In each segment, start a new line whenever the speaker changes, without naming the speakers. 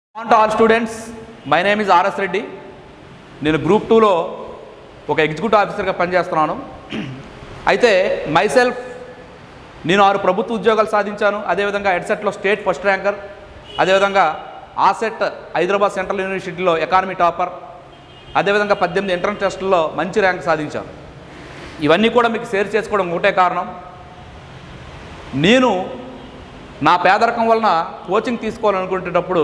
on to all students my name is RS Reddy నేను group టూలో ఒక ఎగ్జిక్యూటివ్ ఆఫీసర్గా పనిచేస్తున్నాను అయితే మైసెల్ఫ్ నేను ఆరు ప్రభుత్వ ఉద్యోగాలు సాధించాను అదేవిధంగా ఎడ్సెట్లో స్టేట్ ఫస్ట్ ర్యాంకర్ అదేవిధంగా ఆసెట్ హైదరాబాద్ సెంట్రల్ యూనివర్సిటీలో ఎకానమీ టాపర్ అదేవిధంగా పద్దెనిమిది ఎంట్రన్స్ టెస్టుల్లో మంచి ర్యాంక్ సాధించాను ఇవన్నీ కూడా మీకు షేర్ చేసుకోవడం ఒకటే కారణం నేను నా పేదరికం వలన కోచింగ్ తీసుకోవాలనుకునేటప్పుడు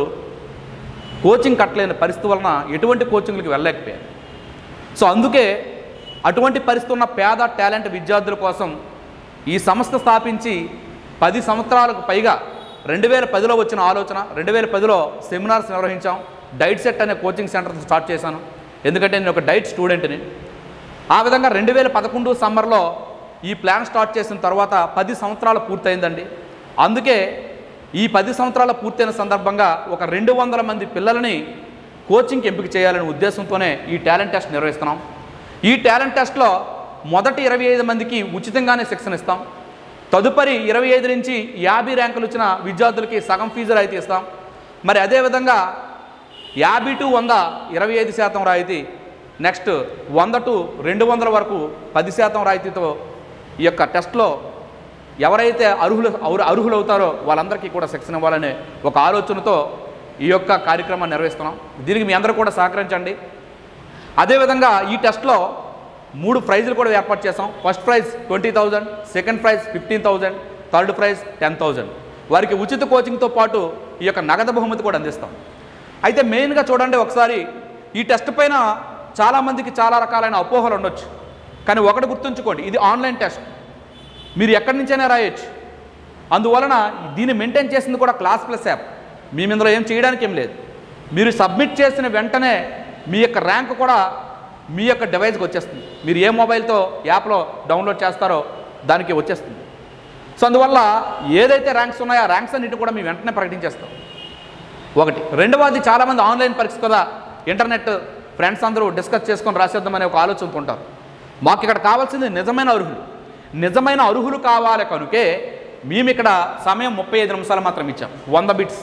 కోచింగ్ కట్టలేని పరిస్థితి వలన ఎటువంటి కోచింగ్లకు వెళ్ళలేకపోయాను సో అందుకే అటువంటి పరిస్థితి ఉన్న పేద టాలెంట్ విద్యార్థుల కోసం ఈ సంస్థ స్థాపించి పది సంవత్సరాలకు పైగా రెండు వేల పదిలో వచ్చిన ఆలోచన రెండు వేల పదిలో సెమినార్స్ నిర్వహించాం డైట్ సెట్ అనే కోచింగ్ సెంటర్ స్టార్ట్ చేశాను ఎందుకంటే నేను ఒక డైట్ స్టూడెంట్ని ఆ విధంగా రెండు వేల పదకొండు సమ్మర్లో ఈ ప్లాన్ స్టార్ట్ చేసిన తర్వాత పది సంవత్సరాలు పూర్తయిందండి అందుకే ఈ పది సంవత్సరాల పూర్తయిన సందర్భంగా ఒక రెండు వందల మంది పిల్లలని కోచింగ్కి ఎంపిక చేయాలనే ఉద్దేశంతోనే ఈ టాలెంట్ టెస్ట్ నిర్వహిస్తున్నాం ఈ టాలెంట్ టెస్ట్లో మొదటి ఇరవై ఐదు మందికి ఉచితంగానే శిక్షణ ఇస్తాం తదుపరి ఇరవై ఐదు నుంచి యాభై ర్యాంకులు వచ్చిన విద్యార్థులకి సగం ఫీజు రాయితీ ఇస్తాం మరి అదేవిధంగా యాభై టు వంద ఇరవై ఐదు శాతం రాయితీ నెక్స్ట్ వంద టు రెండు వందల వరకు పది శాతం రాయితీతో ఈ యొక్క టెస్ట్లో ఎవరైతే అర్హులు అర్హు- అర్హులు అవుతారో వాళ్ళందరికీ కూడా శిక్షణ ఇవ్వాలనే ఒక ఆలోచనతో ఈ యొక్క కార్యక్రమాన్ని నిర్వహిస్తున్నాం దీనికి మీ అందరూ కూడా సహకరించండి అదేవిధంగా ఈ టెస్ట్లో మూడు ప్రైజులు కూడా ఏర్పాటు చేసాం first prize twenty thousand second prize fifteen thousand third prize ten thousand వారికి ఉచిత కోచింగ్తో పాటు ఈ యొక్క నగదు బహుమతి కూడా అందిస్తాం అయితే మెయిన్గా చూడండి ఒకసారి ఈ టెస్ట్ పైన చాలామందికి చాలా రకాలైన అపోహలు ఉండొచ్చు కానీ ఒకటి గుర్తుంచుకోండి ఇది ఆన్లైన్ టెస్ట్ మీరు ఎక్కడి నుంచైనా రాయొచ్చు అందువలన దీన్ని మెయింటైన్ చేసింది కూడా క్లాస్ ప్లస్ యాప్ మేము ఇందులో ఏం చేయడానికి ఏం లేదు మీరు సబ్మిట్ చేసిన వెంటనే మీ యొక్క ర్యాంక్ కూడా మీ యొక్క డివైస్కి వచ్చేస్తుంది మీరు ఏ మొబైల్తో యాప్లో డౌన్లోడ్ చేస్తారో దానికి వచ్చేస్తుంది సో అందువల్ల ఏదైతే ర్యాంక్స్ ఉన్నాయో ఆ ర్యాంక్స్ అన్నిటి కూడా మేము వెంటనే ప్రకటించేస్తాం ఒకటి రెండవది చాలామంది ఆన్లైన్ పరీక్ష కదా ఇంటర్నెట్ ఫ్రెండ్స్ అందరూ డిస్కస్ చేసుకొని రాసేద్దామనే ఒక ఆలోచనతో ఉంటారు మాకు ఇక్కడ కావాల్సింది నిజమైన అర్హులు నిజమైన అర్హులు కావాలి కనుకే మేము ఇక్కడ సమయం ముప్పై ఐదు నిమిషాలు మాత్రం ఇచ్చాం వంద బిట్స్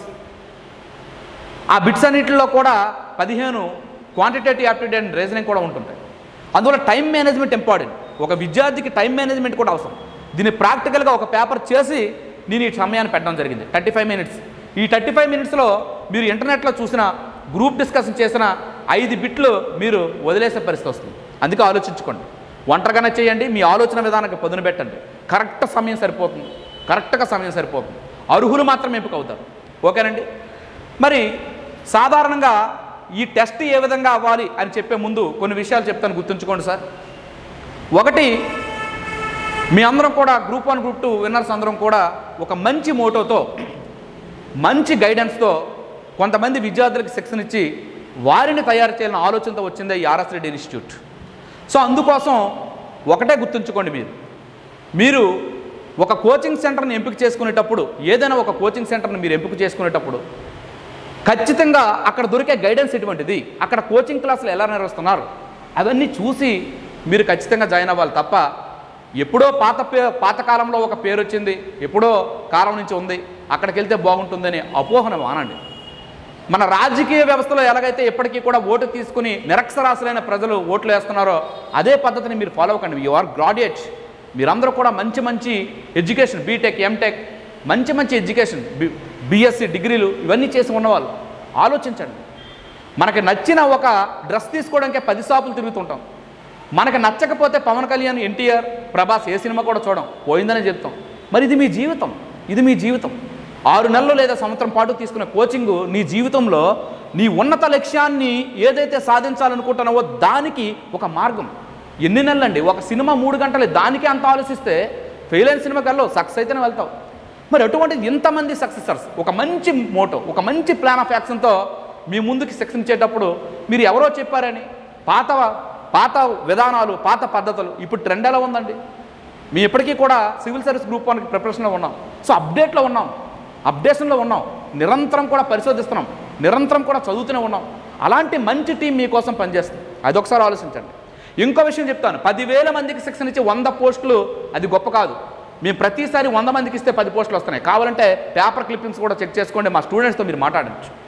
ఆ బిట్స్ అన్నిటిలో కూడా పదిహేను క్వాంటిటేటివ్ యాప్టిట్యూడ్ అండ్ రీజనింగ్ కూడా ఉంటుంటాయి అందువల్ల టైం మేనేజ్మెంట్ ఇంపార్టెంట్ ఒక విద్యార్థికి టైం మేనేజ్మెంట్ కూడా అవసరం దీన్ని ప్రాక్టికల్గా ఒక పేపర్ చేసి నేను ఈ సమయాన్ని పెట్టడం జరిగింది థర్టీ ఫైవ్ మినిట్స్ ఈ థర్టీ ఫైవ్ మినిట్స్లో మీరు ఇంటర్నెట్లో చూసిన గ్రూప్ డిస్కషన్ చేసిన ఐదు బిట్లు మీరు వదిలేసే పరిస్థితి వస్తుంది అందుకే ఆలోచించుకోండి ఒంటరిగానే చేయండి మీ ఆలోచన విధానానికి పదును పెట్టండి కరెక్ట్ సమయం సరిపోతుంది కరెక్ట్గా సమయం సరిపోతుంది అర్హులు మాత్రం ఎంపిక అవుతారు ఓకేనండి మరి సాధారణంగా ఈ టెస్ట్ ఏ విధంగా అవ్వాలి అని చెప్పే ముందు కొన్ని విషయాలు చెప్తాను గుర్తుంచుకోండి సార్ ఒకటి మీ అందరం కూడా group one group two winners అందరం కూడా ఒక మంచి మోటోతో మంచి గైడెన్స్తో కొంతమంది విద్యార్థులకు శిక్షణ ఇచ్చి వారిని తయారు చేయాలని ఆలోచనతో వచ్చిందే ఈ ఆర్ఎస్ రెడ్డి ఇన్స్టిట్యూట్ సో అందుకోసం ఒకటే గుర్తుంచుకోండి మీరు మీరు ఒక కోచింగ్ సెంటర్ని ఎంపిక చేసుకునేటప్పుడు ఏదైనా ఒక కోచింగ్ సెంటర్ని మీరు ఎంపిక చేసుకునేటప్పుడు ఖచ్చితంగా అక్కడ దొరికే గైడెన్స్ ఎటువంటిది అక్కడ కోచింగ్ క్లాసులు ఎలా నిర్వహిస్తున్నారు అవన్నీ చూసి మీరు ఖచ్చితంగా జాయిన్ అవ్వాలి తప్ప ఎప్పుడో పాత పే పాతకాలంలో ఒక పేరు వచ్చింది ఎప్పుడో కాలం నుంచి ఉంది అక్కడికి వెళ్తే బాగుంటుందని అపోహన మానండి మన రాజకీయ వ్యవస్థలో ఎలాగైతే ఎప్పటికీ కూడా ఓటు తీసుకుని నిరక్షరాశులైన ప్రజలు ఓట్లు వేస్తున్నారో అదే పద్ధతిని మీరు ఫాలో అవ్వకండి యు ఆర్ గ్రాడ్యుయేట్ మీరందరూ కూడా మంచి మంచి ఎడ్యుకేషన్ బీటెక్ ఎంటెక్ మంచి మంచి ఎడ్యుకేషన్ బి బీఎస్సీ డిగ్రీలు ఇవన్నీ చేసి ఉన్నవాళ్ళు ఆలోచించండి మనకి నచ్చిన ఒక డ్రెస్ తీసుకోవడానికే పది షాపులు తిరుగుతుంటాం మనకి నచ్చకపోతే పవన్ కళ్యాణ్ ఎన్టీఆర్ ప్రభాస్ ఏ సినిమా కూడా చూడం పోయిందనే చెప్తాం మరి ఇది మీ జీవితం ఇది మీ జీవితం ఆరు నెలలు లేదా సంవత్సరం పాటు తీసుకునే కోచింగ్ నీ జీవితంలో నీ ఉన్నత లక్ష్యాన్ని ఏదైతే సాధించాలనుకుంటున్నావో దానికి ఒక మార్గం ఎన్ని నెలలండి ఒక సినిమా మూడు గంటలు దానికే అంత ఆలోచిస్తే ఫెయిల్ అయిన సినిమాకి వెళ్ళవు సక్సెస్ అయితేనే వెళ్తావు మరి అటువంటి ఇంతమంది సక్సెసర్స్ ఒక మంచి మోటో ఒక మంచి ప్లాన్ ఆఫ్ యాక్షన్తో మీ ముందుకి శిక్షించేటప్పుడు మీరు ఎవరో చెప్పారని పాత పాత విధానాలు పాత పద్ధతులు ఇప్పుడు ట్రెండ్ ఎలా ఉందండి మేము ఇప్పటికీ కూడా సివిల్ సర్వీస్ గ్రూప్ వన్కి ప్రిపరేషన్లో ఉన్నాం సో అప్డేట్లో ఉన్నాం అప్డేషన్లో ఉన్నాం నిరంతరం కూడా పరిశోధిస్తున్నాం నిరంతరం కూడా చదువుతూనే ఉన్నాం అలాంటి మంచి టీం మీకోసం పనిచేస్తుంది అది ఒకసారి ఆలోచించండి ఇంకో విషయం చెప్తాను పదివేల మందికి శిక్షణ ఇచ్చి వంద పోస్టులు అది గొప్ప కాదు మేము ప్రతిసారి వంద మందికి ఇస్తే పది పోస్టులు వస్తున్నాయి కావాలంటే పేపర్ క్లిప్పింగ్స్ కూడా చెక్ చేసుకోండి మా స్టూడెంట్స్తో మీరు మాట్లాడచ్చు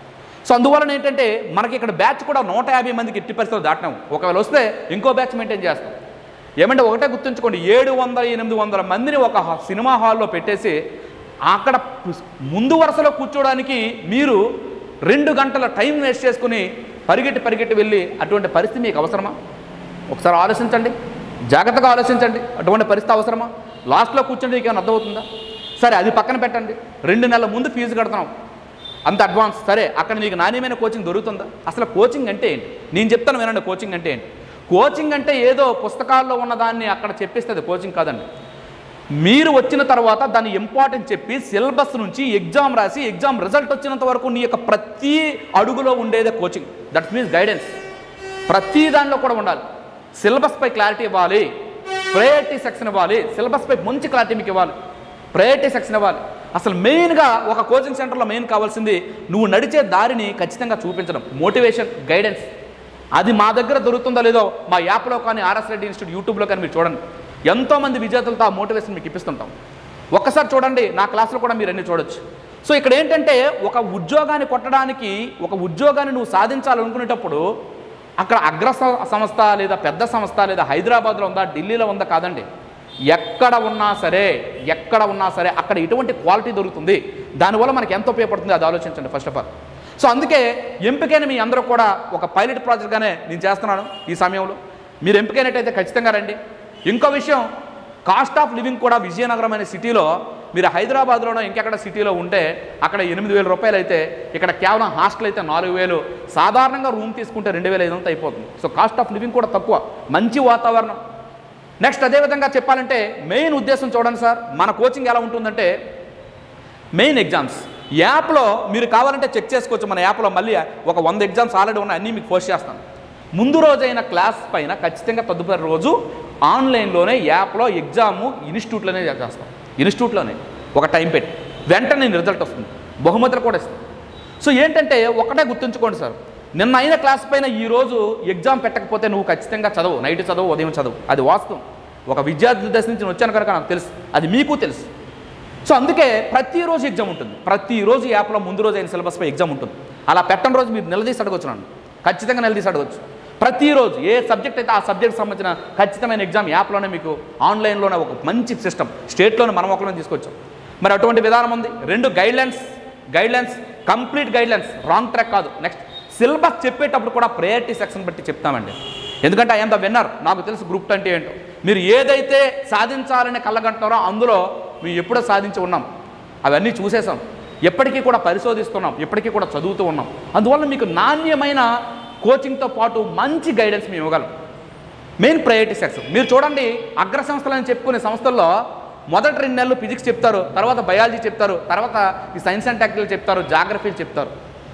సో అందువలన ఏంటంటే మనకి ఇక్కడ బ్యాచ్ కూడా నూట యాభై మందికి ఎట్టి పరిస్థితులు దాటినాం ఒకవేళ వస్తే ఇంకో బ్యాచ్ మెయింటైన్ చేస్తాం ఏమంటే ఒకటే గుర్తుంచుకోండి ఏడు వందల ఎనిమిది వందల మందిని ఒక హా- సినిమా హాల్లో పెట్టేసి అక్కడ ముందు వరుసలో కూర్చోడానికి మీరు రెండు గంటల టైం వేస్ట్ చేసుకుని పరిగెట్టి పరిగెట్టి వెళ్ళి అటువంటి పరిస్థితి మీకు అవసరమా ఒకసారి ఆలోచించండి జాగ్రత్తగా ఆలోచించండి అటువంటి పరిస్థితి అవసరమా లాస్ట్లో కూర్చోండి మీకు ఏమైనా అర్థమవుతుందా సరే అది పక్కన పెట్టండి రెండు నెలల ముందు ఫీజు కడుతున్నాం అంత అడ్వాన్స్ సరే అక్కడ నీకు నాణ్యమైన కోచింగ్ దొరుకుతుందా అసలు కోచింగ్ అంటే ఏంటి నేను చెప్తాను వినండి కోచింగ్ అంటే ఏంటి కోచింగ్ అంటే ఏదో పుస్తకాల్లో ఉన్నదాన్ని అక్కడ చెప్పిస్తుంది కోచింగ్ కాదండి మీరు వచ్చిన తర్వాత దాని ఇంపార్టెంట్ చెప్పి సిలబస్ నుంచి ఎగ్జామ్ రాసి ఎగ్జామ్ రిజల్ట్ వచ్చినంత వరకు నీ యొక్క ప్రతి అడుగులో ఉండేదే కోచింగ్ దట్ మీన్స్ గైడెన్స్ ప్రతి దానిలో కూడా ఉండాలి సిలబస్ పై క్లారిటీ ఇవ్వాలి ప్రయారిటీ సెక్షన్ ఇవ్వాలి సిలబస్ పై మంచి క్లారిటీ మీకు ఇవ్వాలి ప్రయారిటీ సెక్షన్ ఇవ్వాలి అసలు మెయిన్గా ఒక కోచింగ్ సెంటర్లో మెయిన్ కావాల్సింది నువ్వు నడిచే దారిని ఖచ్చితంగా చూపించడం మోటివేషన్ గైడెన్స్ అది మా దగ్గర దొరుకుతుందో లేదో మా యాప్లో కానీ ఆర్ఎస్ రెడ్డి ఇన్స్టిట్యూట్ యూట్యూబ్లో కానీ మీరు చూడండి ఎంతోమంది విజేతలతో ఆ మోటివేషన్ మీకు ఇప్పిస్తుంటాం ఒక్కసారి చూడండి నా క్లాసులో కూడా మీరు అన్ని చూడొచ్చు సో ఇక్కడ ఏంటంటే ఒక ఉద్యోగాన్ని కొట్టడానికి ఒక ఉద్యోగాన్ని నువ్వు సాధించాలనుకునేటప్పుడు అక్కడ అగ్ర స- సంస్థ లేదా పెద్ద సంస్థ లేదా హైదరాబాద్లో ఉందా ఢిల్లీలో ఉందా కాదండి ఎక్కడ ఉన్నా సరే ఎక్కడ ఉన్నా సరే అక్కడ ఎటువంటి క్వాలిటీ దొరుకుతుంది దానివల్ల మనకి ఎంత ఉపయోగపడుతుంది అది ఆలోచించండి ఫస్ట్ ఆఫ్ ఆల్ సో అందుకే ఎంపికైన మీ అందరూ కూడా ఒక పైలట్ ప్రాజెక్ట్గానే నేను చేస్తున్నాను ఈ సమయంలో మీరు ఎంపికైనట్టయితే ఖచ్చితంగా రండి ఇంకో విషయం కాస్ట్ ఆఫ్ లివింగ్ కూడా విజయనగరం అనే సిటీలో మీరు హైదరాబాద్లోనో ఇంకెక్కడ సిటీలో ఉంటే అక్కడ ఎనిమిది వేల రూపాయలు అయితే ఇక్కడ కేవలం హాస్టల్ అయితే నాలుగు వేలు సాధారణంగా రూమ్ తీసుకుంటే రెండు వేల ఐదు వందలు అయిపోతుంది సో కాస్ట్ ఆఫ్ లివింగ్ కూడా తక్కువ మంచి వాతావరణం నెక్స్ట్ అదేవిధంగా చెప్పాలంటే మెయిన్ ఉద్దేశం చూడండి సార్ మన కోచింగ్ ఎలా ఉంటుందంటే మెయిన్ ఎగ్జామ్స్ యాప్లో మీరు కావాలంటే చెక్ చేసుకోవచ్చు మన యాప్లో మళ్ళీ ఒక వంద ఎగ్జామ్స్ ఆల్రెడీ ఉన్నాయి అన్నీ మీకు పోస్ట్ చేస్తాను ముందు రోజైన క్లాస్ పైన ఖచ్చితంగా తదుపరి రోజు ఆన్లైన్లోనే యాప్లో ఎగ్జాము ఇన్స్టిట్యూట్లోనే చేస్తాం ఇన్స్టిట్యూట్లోనే ఒక టైం పెట్టి వెంటనే రిజల్ట్ వస్తుంది బహుమతులు కూడా ఇస్తాం సో ఏంటంటే ఒకటే గుర్తుంచుకోండి సార్ నిన్న అయిన క్లాస్ పైన ఈ రోజు ఎగ్జామ్ పెట్టకపోతే నువ్వు ఖచ్చితంగా చదవు నైట్ చదువు ఉదయం చదువు అది వాస్తవం ఒక విద్యార్థి దశ నుంచి నేను వచ్చాను కనుక నాకు తెలుసు అది మీకు తెలుసు సో అందుకే ప్రతిరోజు ఎగ్జామ్ ఉంటుంది ప్రతిరోజు యాప్లో ముందు రోజు అయిన సిలబస్పై ఎగ్జామ్ ఉంటుంది అలా పెట్టని రోజు మీరు నిలదీసి అడగొచ్చు నన్ను ఖచ్చితంగా నిలదీసి అడగొచ్చు ప్రతిరోజు ఏ సబ్జెక్ట్ అయితే ఆ సబ్జెక్ట్ సంబంధించిన ఖచ్చితమైన ఎగ్జామ్ యాప్లోనే మీకు ఆన్లైన్లోనే ఒక మంచి సిస్టమ్ స్టేట్లోనే మనం ఒకరిని తీసుకొచ్చాం మరి అటువంటి విధానం ఉంది రెండు guidelines guidelines complete guidelines wrong track కాదు నెక్స్ట్ సిలబస్ చెప్పేటప్పుడు కూడా ప్రయారిటీ సెక్షన్ బట్టి చెప్తామండి ఎందుకంటే ఐఎమ్ ద విన్నర్ నాకు తెలుసు గ్రూప్ అంటే ఏంటో మీరు ఏదైతే సాధించాలని కళ్ళగంటారో అందులో మేము ఎప్పుడో సాధించి ఉన్నాం అవన్నీ చూసేసాం ఎప్పటికీ కూడా పరిశోధిస్తున్నాం ఎప్పటికీ కూడా చదువుతూ ఉన్నాం అందువల్ల మీకు నాణ్యమైన కోచింగ్తో పాటు మంచి గైడెన్స్ మేము ఇవ్వగలం మెయిన్ ప్రయారిటీ సెక్షన్ మీరు చూడండి అగ్ర సంస్థలు అని చెప్పుకునే సంస్థల్లో మొదటి రెండు నెలలు ఫిజిక్స్ చెప్తారు తర్వాత బయాలజీ చెప్తారు తర్వాత ఈ సైన్స్ అండ్ టెక్నాలజీ చెప్తారు జాగ్రఫీలు చెప్తారు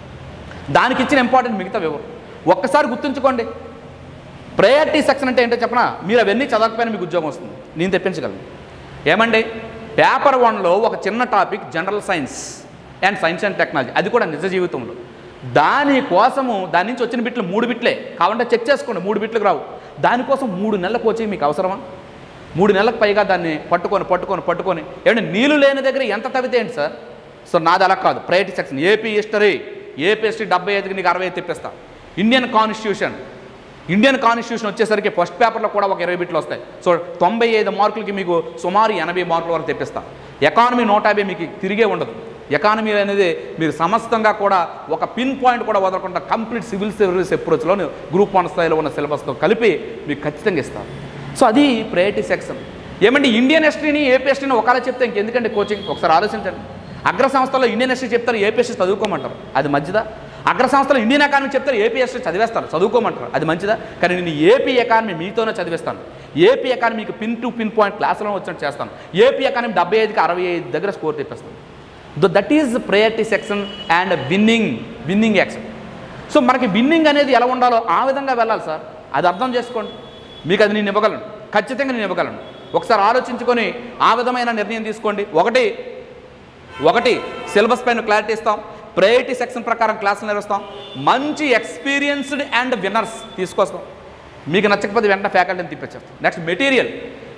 దానికి ఇచ్చిన ఇంపార్టెంట్ మిగతా వివరం ఒక్కసారి గుర్తుంచుకోండి ప్రయారిటీ సెక్షన్ అంటే ఏంటో చెప్పనా మీరు అవన్నీ చదవకపోయినా మీకు ఉద్యోగం వస్తుంది నేను తెప్పించగలను ఏమండి పేపర్ వన్లో ఒక చిన్న topic general science and science and technology అది కూడా నిజ జీవితంలో దాని కోసము దాని నుంచి వచ్చిన బిట్లు మూడు బిట్లే కావాలంటే చెక్ చేసుకోండి మూడు బిట్లకు రావు దానికోసం మూడు నెలల కోచింగ్ మీకు అవసరమా మూడు నెలలకు పైగా దాన్ని పట్టుకొని పట్టుకొని పట్టుకొని ఏమంటే నీళ్ళు లేని దగ్గర ఎంత తవ్వితే ఏంటి సార్ సో నాది అలా కాదు priority section AP history AP history డెబ్బై ఐదుకి నీకు అరవై ఐదు తెప్పిస్తా ఇండియన్ కాన్స్టిట్యూషన్ ఇండియన్ కాన్స్టిట్యూషన్ వచ్చేసరికి ఫస్ట్ పేపర్లో కూడా ఒక ఇరవై బిట్లు వస్తాయి సో తొంభై ఐదు మార్కులకి మీకు సుమారు ఎనభై మార్కుల వరకు తెప్పిస్తా ఎకానమీ నూట యాభై మీకు తిరిగే ఉండదు ఎకానమీ అనేది మీరు సమస్తంగా కూడా ఒక పిన్ పాయింట్ కూడా వదలకుండా కంప్లీట్ సివిల్ సర్వీస్ అప్రోచ్లో గ్రూప్ వన్ స్థాయిలో ఉన్న సిలబస్తో కలిపి మీకు ఖచ్చితంగా ఇస్తారు సో అది ప్రయారిటీ సెక్షన్ ఏమంటే ఇండియన్ హిస్టరీని ఏపీ హిస్టరీని ఒకలా చెప్తే ఇంకెందుకంటే కోచింగ్ ఒకసారి ఆలోచించండి అగ్ర సంస్థలో ఇండియన్ హిస్టరీ చెప్తారు ఏపీ హిస్టరీ చదువుకోమంటారు అది మంచిదా అగ్ర సంస్థలో ఇండియన్ ఎకానమీ చెప్తారు ఏపీ హిస్టరీ చదివేస్తారు చదువుకోమంటారు అది మంచిదా కానీ నేను ఏపీ ఎకానమీ మీతోనే చదివిస్తాను ఏపీ ఎకానమీకి పిన్ టు పిన్ పాయింట్ క్లాసులో వచ్చినట్టు చేస్తాను ఏపీ ఎకానమీ డెబ్బై ఐదుకి అరవై ఐదు దగ్గర స్కోర్ తెప్పిస్తాను that is priority section and winning winning action so మనకి విన్నింగ్ అనేది ఎలా ఉండాలో ఆ విధంగా వెళ్ళాలి సార్ అది అర్థం చేసుకోండి మీకు అది నేను ఇవ్వగలను ఖచ్చితంగా నేను ఇవ్వగలను ఒకసారి ఆలోచించుకొని ఆ విధమైన నిర్ణయం తీసుకోండి ఒకటి ఒకటి సిలబస్ పైన క్లారిటీ ఇస్తాం ప్రయారిటీ సెక్షన్ ప్రకారం క్లాసులు నిర్వహిస్తాం మంచి ఎక్స్పీరియన్స్డ్ అండ్ విన్నర్స్ తీసుకొస్తాం మీకు నచ్చకపోతే వెంటనే ఫ్యాకల్టీని తిప్పించేస్తాం నెక్స్ట్ మెటీరియల్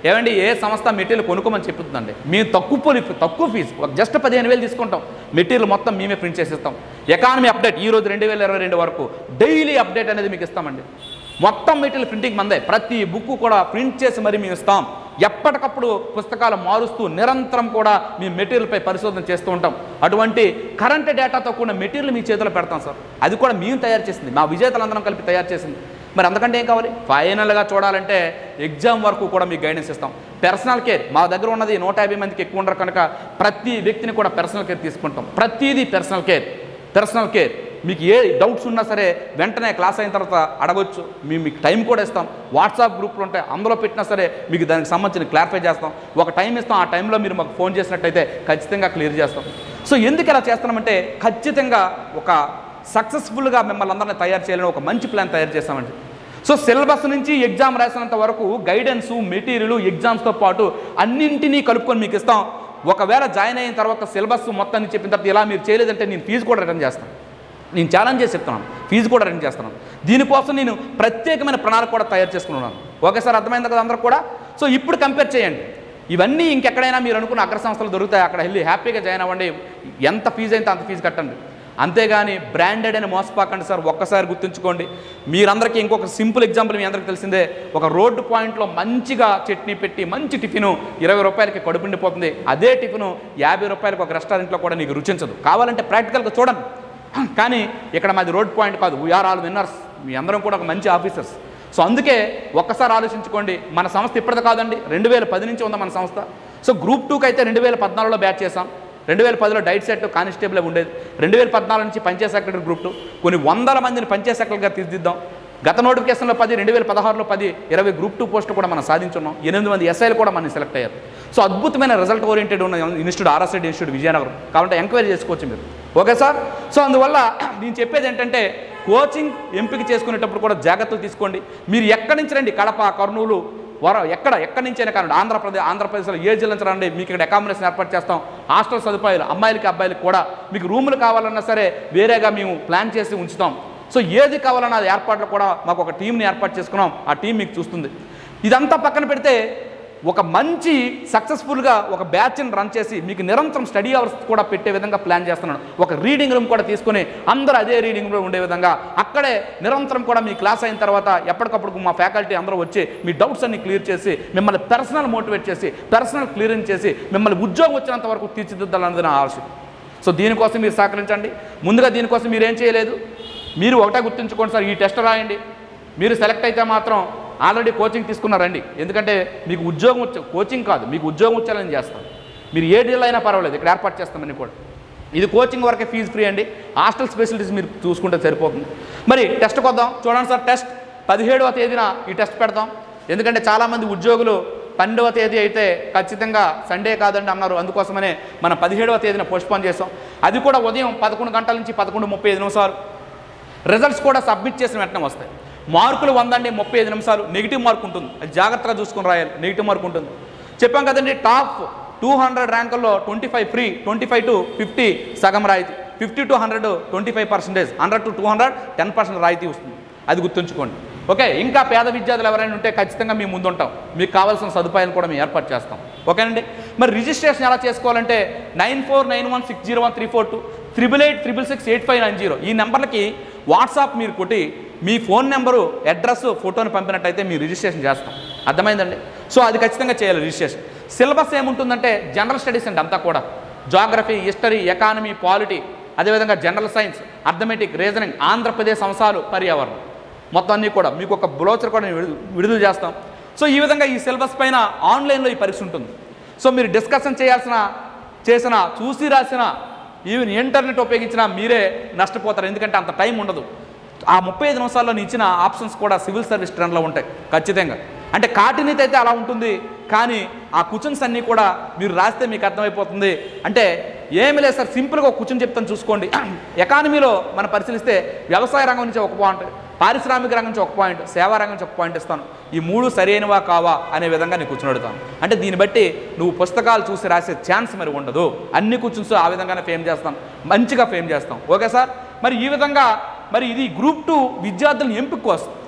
ఏమండి ఏ సంస్థ మెటీరియల్ కొనుక్కోమని చెప్తుందండి మేము తక్కువ పోలి తక్కువ ఫీజు ఒక జస్ట్ పదిహేను వేలు తీసుకుంటాం మెటీరియల్ మొత్తం మేమే ప్రింట్ చేసిస్తాం ఎకానమీ అప్డేట్ ఈ రోజు రెండు వేల ఇరవై రెండు వరకు డైలీ అప్డేట్ అనేది మీకు ఇస్తామండి మొత్తం మెటీరియల్ ప్రింటింగ్ మందే ప్రతి బుక్ కూడా ప్రింట్ చేసి మరి మేము ఇస్తాం ఎప్పటికప్పుడు పుస్తకాలు మారుస్తూ నిరంతరం కూడా మీ మెటీరియల్పై పరిశోధన చేస్తూ ఉంటాం అటువంటి కరెంట్ డేటాతో కూడిన మెటీరియల్ మీ చేతిలో పెడతాం సార్ అది కూడా మేము తయారు చేసింది మా విజేతలందరం కలిపి తయారు చేసింది మరి అంతకంటే ఏం కావాలి ఫైనల్గా చూడాలంటే ఎగ్జామ్ వరకు కూడా మీకు గైడెన్స్ ఇస్తాం పర్సనల్ కేర్ మా దగ్గర ఉన్నది నూట యాభై మందికి ఎక్కువ ఉండరు కనుక ప్రతి వ్యక్తిని కూడా పర్సనల్ కేర్ తీసుకుంటాం ప్రతిదీ పర్సనల్ కేర్ పర్సనల్ కేర్ మీకు ఏ డౌట్స్ ఉన్నా సరే వెంటనే క్లాస్ అయిన తర్వాత అడగొచ్చు మేము మీకు టైం కూడా ఇస్తాం వాట్సాప్ గ్రూప్లు ఉంటాయి అందులో పెట్టినా సరే మీకు దానికి సంబంధించిన క్లారిఫై చేస్తాం ఒక టైం ఇస్తాం ఆ టైంలో మీరు మాకు ఫోన్ చేసినట్టయితే ఖచ్చితంగా క్లియర్ చేస్తాం సో ఎందుకు ఇలా చేస్తున్నామంటే ఖచ్చితంగా ఒక సక్సెస్ఫుల్గా మిమ్మల్ని అందరినీ తయారు చేయాలని ఒక మంచి ప్లాన్ తయారు చేస్తామండి సో సిలబస్ నుంచి ఎగ్జామ్ రాసినంత వరకు గైడెన్స్ మెటీరియల్ ఎగ్జామ్స్తో పాటు అన్నింటినీ కలుపుకొని మీకు ఇస్తాం ఒకవేళ జాయిన్ అయిన తర్వాత సిలబస్ మొత్తాన్ని చెప్పిన తర్వాత ఇలా మీరు చేయలేదంటే నేను ఫీజు కూడా రిటర్న్ చేస్తాను నేను ఛాలెంజ్ చేసి చెప్తున్నాను ఫీజు కూడా రిటర్న్ చేస్తున్నాను దీనికోసం నేను ప్రత్యేకమైన ప్రణాళిక కూడా తయారు చేసుకున్నాను ఒకేసారి అర్థమైంది కదా అందరూ కూడా సో ఇప్పుడు కంపేర్ చేయండి ఇవన్నీ ఇంకెక్కడైనా మీరు అనుకున్న అగ్ర సంస్థలు దొరుకుతాయి అక్కడ వెళ్ళి హ్యాపీగా జాయిన్ అవ్వండి ఎంత ఫీజు అయితే అంత ఫీజు కట్టండి అంతేగాని బ్రాండెడ్ అని మోసపాకండి సార్ ఒక్కసారి గుర్తుంచుకోండి మీరందరికీ ఇంకొక సింపుల్ ఎగ్జాంపుల్ మీ అందరికీ తెలిసిందే ఒక రోడ్డు పాయింట్లో మంచిగా చట్నీ పెట్టి మంచి టిఫిను ఇరవై రూపాయలకి కడుపుండిపోతుంది అదే టిఫిను యాభై రూపాయలకి ఒక రెస్టారెంట్లో కూడా నీకు రుచించదు కావాలంటే ప్రాక్టికల్గా చూడండి కానీ ఇక్కడ మాది రోడ్ పాయింట్ కాదు వీఆర్ ఆల్ విన్నర్స్ మీ అందరం కూడా ఒక మంచి ఆఫీసర్స్ సో అందుకే ఒక్కసారి ఆలోచించుకోండి మన సంస్థ ఇప్పటిది కాదండి రెండు వేల పది నుంచి ఉందా మన సంస్థ సో గ్రూప్ టూకి అయితే రెండు వేల పద్నాలుగులో బ్యాచ్ చేసాం రెండు వేల పదిలో డైట్ సెట్ కానిస్టేబుల్ ఉండేది రెండు వేల పద్నాలుగు నుంచి పంచాయత్ సెక్రటరీ గ్రూప్ టూ కొన్ని వందల మందిని పంచాయత్ సెక్రటరీగా తీర్చిదిద్దాం గత నోటిఫికేషన్లో పది రెండు వేల పదహారులో పది ఇరవై గ్రూప్ టూ పోస్టులు కూడా మనం సాధించున్నాం ఎనిమిది మంది ఎస్ఐలు కూడా మనం సెలెక్ట్ అయ్యారు సో అద్భుతమైన రిజల్ట్ ఓరియంటెడ్ ఉన్న ఇన్స్టిట్యూట్ ఆర్ఎస్ఐడి ఇన్స్టిట్యూట్ విజయనగరం కాబట్టి ఎంక్వైరీ చేసుకోవచ్చు మీరు ఓకే సార్ సో అందువల్ల నేను చెప్పేది ఏంటంటే కోచింగ్ ఎంపిక చేసుకునేటప్పుడు కూడా జాగ్రత్తలు తీసుకోండి మీరు ఎక్కడి నుంచి రండి కడప కర్నూలు వర ఎక్కడ ఎక్కడి నుంచైనా కానీ ఆంధ్రప్రదేశ్ ఆంధ్రప్రదేశ్లో ఏ జిల్లా నుంచి రండి మీకు ఇక్కడ అకామిడేషన్ ఏర్పాటు చేస్తాం హాస్టల్ సదుపాయాలు అమ్మాయిలకి అబ్బాయిలకి కూడా మీకు రూములు కావాలన్నా సరే వేరేగా మేము ప్లాన్ చేసి ఉంచుతాం సో ఏది కావాలన్నా అది ఏర్పాట్లు కూడా మాకు ఒక టీంని ఏర్పాటు చేసుకున్నాం ఆ టీం మీకు చూస్తుంది ఇదంతా పక్కన పెడితే ఒక మంచి సక్సెస్ఫుల్గా ఒక బ్యాచ్ని రన్ చేసి మీకు నిరంతరం స్టడీ అవర్స్ కూడా పెట్టే విధంగా ప్లాన్ చేస్తున్నాను ఒక రీడింగ్ రూమ్ కూడా తీసుకొని అందరూ అదే రీడింగ్ రూమ్ ఉండే విధంగా అక్కడే నిరంతరం కూడా మీ క్లాస్ అయిన తర్వాత ఎప్పటికప్పుడు మా ఫ్యాకల్టీ అందరూ వచ్చి మీ డౌట్స్ అన్ని క్లియర్ చేసి మిమ్మల్ని పర్సనల్ మోటివేట్ చేసి పర్సనల్ క్లియరెన్స్ చేసి మిమ్మల్ని ఉద్యోగం వచ్చినంత వరకు తీర్చిదిద్దాలన్నది నా ఆశ సో దీనికోసం మీరు సహకరించండి ముందుగా దీనికోసం మీరు ఏం చేయలేదు మీరు ఒకటే గుర్తుంచుకోండి సార్ ఈ టెస్ట్ రాయండి మీరు సెలెక్ట్ అయితే మాత్రం ఆల్రెడీ కోచింగ్ తీసుకున్నారండి ఎందుకంటే మీకు ఉద్యోగం వచ్చే కోచింగ్ కాదు మీకు ఉద్యోగం వచ్చేలా చేస్తాం మీరు ఏ డీల్ అయినా పర్వాలేదు ఇక్కడ ఏర్పాటు చేస్తామని కూడా ఇది కోచింగ్ వరకే ఫీజు ఫ్రీ అండి హాస్టల్ ఫెసిలిటీస్ మీరు చూసుకుంటే సరిపోతుంది మరి టెస్ట్కి వద్దాం చూడండి సార్ టెస్ట్ పదిహేడవ తేదీన ఈ టెస్ట్ పెడతాం ఎందుకంటే చాలామంది ఉద్యోగులు పన్నెండవ తేదీ అయితే ఖచ్చితంగా సండే కాదండి అన్నారు అందుకోసమనే మనం పదిహేడవ తేదీన పోస్ట్పోన్ చేసాం అది కూడా ఉదయం పదకొండు గంటల నుంచి పదకొండు ముప్పై ఐదు నిమిషాలు రిజల్ట్స్ కూడా సబ్మిట్ చేసిన వెంటనే వస్తాయి మార్కులు వందండి ముప్పై ఐదు నిమిషాలు నెగిటివ్ మార్క్ ఉంటుంది అది జాగ్రత్తగా చూసుకుని రాయాలి నెగిటివ్ మార్క్ ఉంటుంది చెప్పాం కదండి టాప్ టూ హండ్రెడ్ ర్యాంకుల్లో twenty five free twenty five to fifty సగం రాయితీ fifty to hundred twenty five percentage hundred to two hundred ten percent రాయితీ వస్తుంది అది గుర్తుంచుకోండి ఓకే ఇంకా పేద విద్యార్థులు ఎవరైనా ఉంటే ఖచ్చితంగా మేము ముందుంటాం మీకు కావాల్సిన సదుపాయాలు కూడా మేము ఏర్పాటు చేస్తాం ఓకేనండి మరి రిజిస్ట్రేషన్ ఎలా చేసుకోవాలంటే nine four nine one six zero one three four two triple eight triple six eight five nine zero ఈ నెంబర్లకి వాట్సాప్ మీరు కొట్టి మీ ఫోన్ నెంబరు అడ్రస్ ఫోటోని పంపినట్టయితే మీరు రిజిస్ట్రేషన్ చేస్తాం అర్థమైందండి సో అది ఖచ్చితంగా చేయాలి రిజిస్ట్రేషన్ సిలబస్ ఏముంటుందంటే జనరల్ స్టడీస్ అండి అంతా కూడా జాగ్రఫీ హిస్టరీ ఎకానమీ పాలిటీ అదేవిధంగా general science arithmetic reasoning Andhra Pradesh అంశాలు పర్యావరణం మొత్తం అన్నీ కూడా మీకు ఒక బ్రోచర్ కూడా నేను విడుదల విడుదల చేస్తాం సో ఈ విధంగా ఈ సిలబస్ పైన ఆన్లైన్లో ఈ పరీక్ష ఉంటుంది సో మీరు డిస్కషన్ చేయాల్సిన చేసిన చూసి రాసిన ఈవెన్ ఇంటర్నెట్ ఉపయోగించినా మీరే నష్టపోతారు ఎందుకంటే అంత టైం ఉండదు ఆ ముప్పై ఐదు నిమిషాల్లో నేను ఇచ్చిన ఆప్షన్స్ కూడా సివిల్ సర్వీస్ ట్రెండ్లో ఉంటాయి ఖచ్చితంగా అంటే కాటినీతి అయితే అలా ఉంటుంది కానీ ఆ క్వశ్చన్స్ అన్నీ కూడా మీరు రాస్తే మీకు అర్థమైపోతుంది అంటే ఏమి లేదు సార్ సింపుల్గా ఒక క్వశ్చన్ చెప్తాను చూసుకోండి ఎకానమీలో మనం పరిశీలిస్తే వ్యవసాయ రంగం నుంచి ఒక పాయింట్ పారిశ్రామిక రంగం నుంచి ఒక పాయింట్ సేవా రంగం నుంచి ఒక పాయింట్ ఇస్తాను ఈ మూడు సరైనవా కావా అనే విధంగా నేను కూర్చొని అడుగుతాను అంటే దీన్ని బట్టి నువ్వు పుస్తకాలు చూసి రాసే ఛాన్స్ మరి ఉండదు అన్ని క్వశ్చన్స్ ఆ విధంగానే ఫేమ్ చేస్తాం మంచిగా ఫేమ్ చేస్తాం ఓకే సార్ మరి ఈ విధంగా మరి ఇది గ్రూప్ టూ విద్యార్థులను ఎంపిక కోసం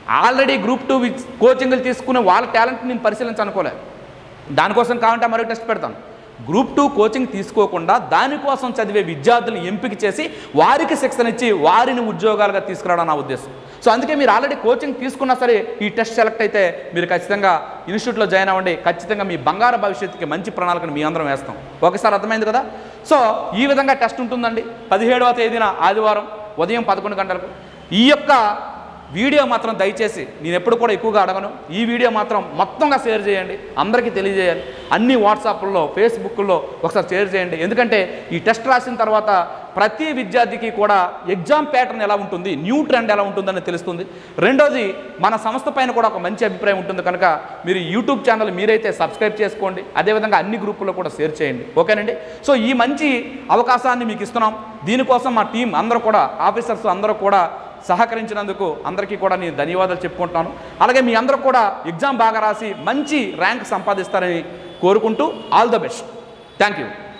ఆల్రెడీ గ్రూప్ టూ కోచింగ్లు తీసుకునే వాళ్ళ టాలెంట్ నేను పరిశీలించనుకోలే దానికోసం కావాలంటే మరో టెస్ట్ పెడతాను గ్రూప్ టూ కోచింగ్ తీసుకోకుండా దానికోసం చదివే విద్యార్థులను ఎంపిక చేసి వారికి శిక్షణ ఇచ్చి వారిని ఉద్యోగాలుగా తీసుకురావడం నా ఉద్దేశం సో అందుకే మీరు ఆల్రెడీ కోచింగ్ తీసుకున్నా సరే ఈ టెస్ట్ సెలెక్ట్ అయితే మీరు ఖచ్చితంగా ఇన్స్టిట్యూట్లో జాయిన్ అవ్వండి ఖచ్చితంగా మీ బంగారు భవిష్యత్తుకి మంచి ప్రణాళికను మీ అందరం వేస్తాం ఒకసారి అర్థమైంది కదా సో ఈ విధంగా టెస్ట్ ఉంటుందండి పదిహేడవ తేదీన ఆదివారం ఉదయం పదకొండు గంటలకు ఈ యొక్క వీడియో మాత్రం దయచేసి నేను ఎప్పుడు కూడా ఎక్కువగా అడగను ఈ వీడియో మాత్రం మొత్తంగా షేర్ చేయండి అందరికీ తెలియజేయాలి అన్ని వాట్సాప్లో ఫేస్బుక్లో ఒకసారి షేర్ చేయండి ఎందుకంటే ఈ టెస్ట్ రాసిన తర్వాత ప్రతి విద్యార్థికి కూడా ఎగ్జామ్ ప్యాటర్న్ ఎలా ఉంటుంది న్యూ ట్రెండ్ ఎలా ఉంటుందని తెలుస్తుంది రెండోది మన సంస్థ పైన కూడా ఒక మంచి అభిప్రాయం ఉంటుంది కనుక మీరు యూట్యూబ్ ఛానల్ మీరైతే సబ్స్క్రైబ్ చేసుకోండి అదేవిధంగా అన్ని గ్రూపుల్లో కూడా షేర్ చేయండి ఓకేనండి సో ఈ మంచి అవకాశాన్ని మీకు ఇస్తున్నాం దీనికోసం మా టీం అందరూ కూడా ఆఫీసర్స్ అందరూ కూడా సహకరించినందుకు అందరికీ కూడా నేను ధన్యవాదాలు చెప్పుకుంటున్నాను అలాగే మీ అందరూ కూడా ఎగ్జామ్ బాగా రాసి మంచి ర్యాంక్ సంపాదిస్తారని కోరుకుంటూ all the best thank you